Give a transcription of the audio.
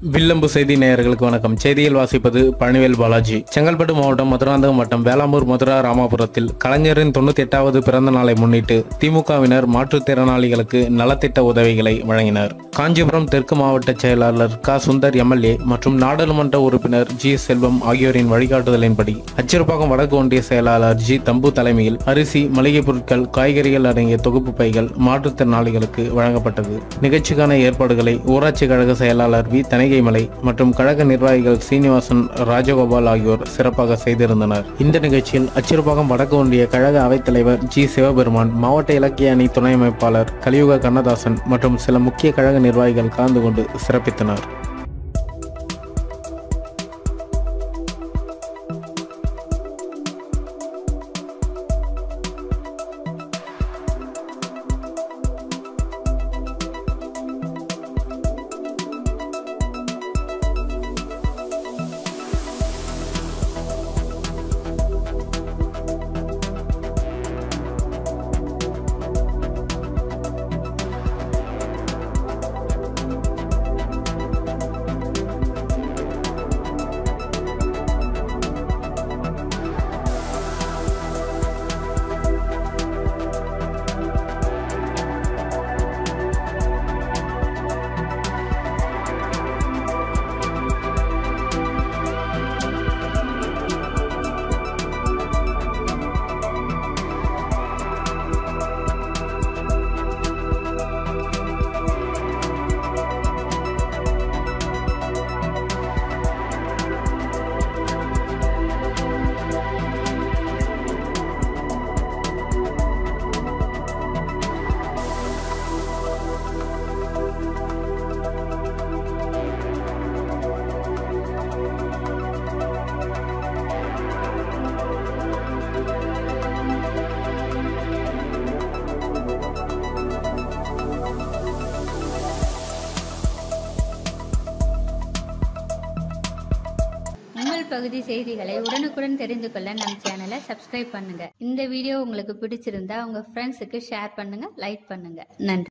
வில்லம்பு செய்தி நேயர்களுக்கு வணக்கம் செய்தியில் வாசிப்பது பழனிவேல் பாலாஜி செங்கல்பட்டு மாவட்டம் மதுராந்தகம் வட்டம் வேளாம்பூர் மதுரா ராமாபுரத்தில் கலைஞரின் தொண்ணூத்தி எட்டாவது பிறந்த நாளை முன்னிட்டு திமுகவினர் மாற்றுத்திறனாளிகளுக்கு நலத்திட்ட உதவிகளை வழங்கினர் காஞ்சிபுரம் தெற்கு மாவட்ட செயலாளர் க சுந்தர் எம்எல்ஏ மற்றும் நாடாளுமன்ற உறுப்பினர் ஜி செல்வம் ஆகியோரின் வழிகாட்டுதலின்படி அச்சிறுபாக்கம் வடக்கு ஒன்றிய செயலாளர் ஜி தம்பு தலைமையில் அரிசி மளிகை பொருட்கள் காய்கறிகள் அடங்கிய தொகுப்பு பைகள் மாற்றுத்திறனாளிகளுக்கு வழங்கப்பட்டது நிகழ்ச்சிக்கான ஏற்பாடுகளை ஊராட்சி கழக செயலாளர் வி தணிகைமலை மற்றும் கழக நிர்வாகிகள் சீனிவாசன் ராஜகோபால் ஆகியோர் சிறப்பாக செய்திருந்தனர் இந்த நிகழ்ச்சியில் அச்சிறுபாக்கம் வடக்கு ஒன்றிய கழக அவைத்தலைவர் ஜி சிவபெருமான் மாவட்ட இலக்கிய அணி துணை அமைப்பாளர் கலியுக கண்ணதாசன் மற்றும் சில முக்கிய கழக நிர்வாகிகள் கலந்து கொண்டு சிறப்பித்தனர் உங்கள் பகுதி செய்திகளை உடனுக்குடன் தெரிந்து கொள்ள நம் சேனலை சப்ஸ்கிரைப் பண்ணுங்க இந்த வீடியோ உங்களுக்கு பிடிச்சிருந்தா உங்க ஃப்ரெண்ட்ஸுக்கு ஷேர் பண்ணுங்க லைக் பண்ணுங்க நன்றி